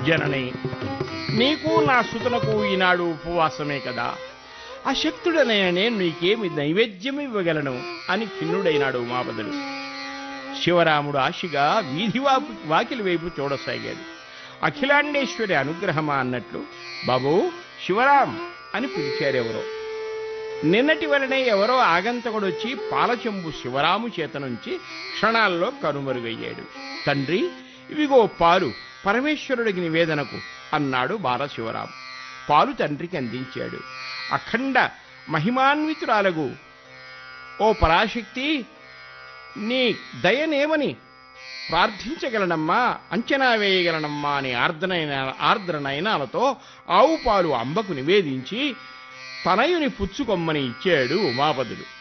జనని నీకు నా సుతనకు ఈనాడు ఉపవాసమే కదా అశక్తుడనైన నేను నీకేమి నైవేద్యం ఇవ్వగలను అని ఖిన్నుడైనాడు ఉమాపదుడు శివరాముడు ఆశగా వీధి వాపు వాకిలి వైపు చూడసాగాడు అఖిలాండేశ్వరి అనుగ్రహమా అన్నట్లు బాబు శివరాం అని పిలిచారెవరో నిన్నటి వలనే ఎవరో ఆగంతకుడొచ్చి పాలచెంబు శివరాము చేత నుంచి క్షణాల్లో కనుమరుగయ్యాడు తండ్రి ఇవిగో పాలు పరమేశ్వరుడికి నివేదనకు అన్నాడు బాలశివరాం పాలు తండ్రికి అందించాడు అఖండ మహిమాన్వితురాలగు ఓ పరాశక్తి నీ దయనేమని ప్రార్థించగలనమ్మా అంచనా వేయగలనమ్మా అని ఆర్ద్రనైన ఆర్ద్రనయనాలతో ఆవు పాలు అంబకు నివేదించి తనయుని పుచ్చుకొమ్మని ఇచ్చాడు ఉమాపదుడు